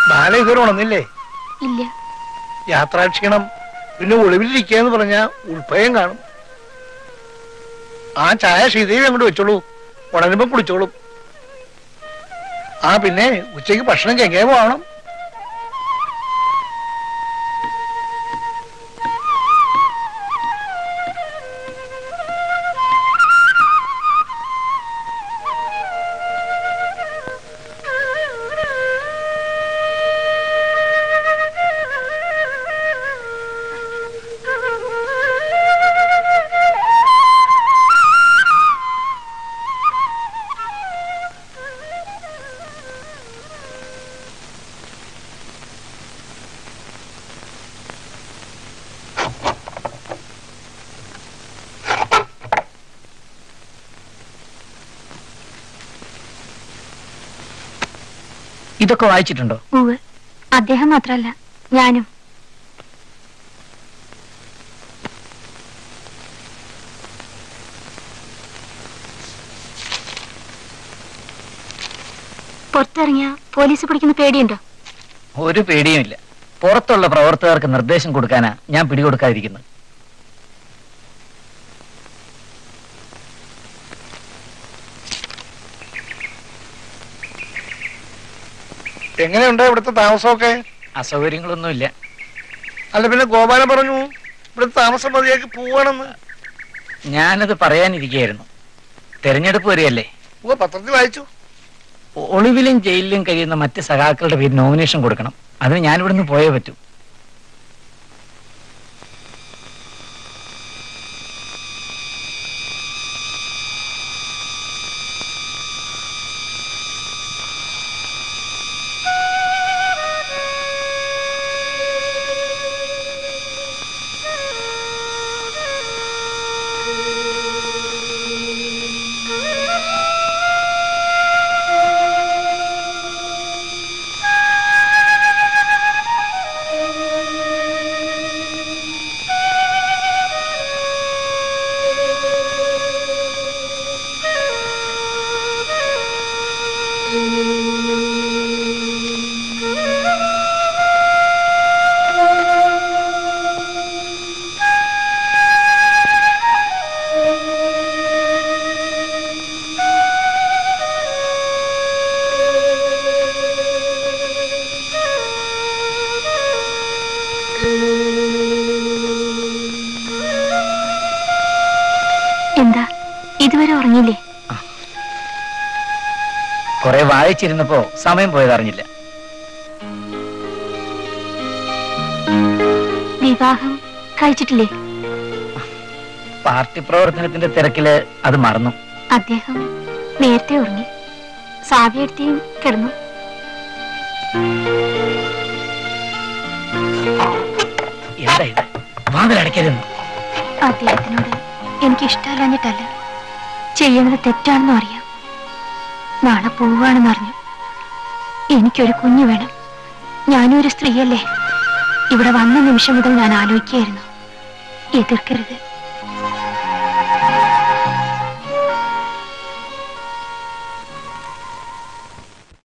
ബാല ഇതുവരെ ഉണർന്നില്ലേ ഇല്ല യാത്രാക്ഷീണം പിന്നെ ഒളിവിലിരിക്കാന്ന് പറഞ്ഞാ ഉൾഭയം കാണും ആ ചായ ശ്രീദേവി അങ്ങോട്ട് വെച്ചോളൂ ഉണരുമ്പോ കുടിച്ചോളും ആ പിന്നെ ഉച്ചയ്ക്ക് ഭക്ഷണം ചെങ്ങേ പോകണം ഇതൊക്കെ വായിച്ചിട്ടുണ്ടോ ഉവ് അദ്ദേഹം മാത്രല്ല ഞാനും പുറത്തിറങ്ങിയ പോലീസ് പിടിക്കുന്ന പേടിയുണ്ടോ ഒരു പേടിയുമില്ല പുറത്തുള്ള പ്രവർത്തകർക്ക് നിർദ്ദേശം കൊടുക്കാനാ ഞാൻ പിടികൊടുക്കാതിരിക്കുന്നത് എങ്ങനെയുണ്ട് ഇവിടുത്തെ താമസമൊക്കെ അസൗകര്യങ്ങളൊന്നുമില്ല അല്ല പിന്നെ ഗോപാലൻ പറഞ്ഞു ഇവിടുത്തെ താമസം മതിയാക്കി പോവാണെന്ന് ഞാനത് പറയാനിരിക്കുകയായിരുന്നു തെരഞ്ഞെടുപ്പ് വരികയല്ലേ ഓ പത്രത്തിൽ വായിച്ചു ഒ- ഒളിവിലും ജയിലിലും കഴിയുന്ന മറ്റ് സഖാക്കളുടെ പേര് നോമിനേഷൻ കൊടുക്കണം അതിന് ഞാൻ ഇവിടുന്ന് പോയേ പറ്റൂ എന്താ ഇതുവരെ ഉറങ്ങിയില്ലേ കുറെ വായിച്ചിരുന്നപ്പോ സമയം പോയത് അറിഞ്ഞില്ല വിവാഹം കഴിച്ചിട്ടില്ലേ പാർട്ടി പ്രവർത്തനത്തിന്റെ തിരക്കില് അത് മറന്നു അദ്ദേഹം നേരത്തെ ഉറങ്ങി സാവിയെടുത്തിയും കിടന്നു എന്താ ഇത് വാതിലടയ്ക്കരുന്നു അദ്ദേഹത്തിനോട് എനിക്ക് ഇഷ്ടമല്ലാഞ്ഞിട്ടല്ല ചെയ്യുന്നത് തെറ്റാണെന്നും അറിയാം നാളെ പോവാണെന്ന് അറിഞ്ഞു എനിക്കൊരു കുഞ്ഞു വേണം ഞാനും ഒരു സ്ത്രീയല്ലേ ഇവിടെ വന്ന നിമിഷം മുതൽ ഞാൻ ആലോചിക്കുകയായിരുന്നു എതിർക്കരുത്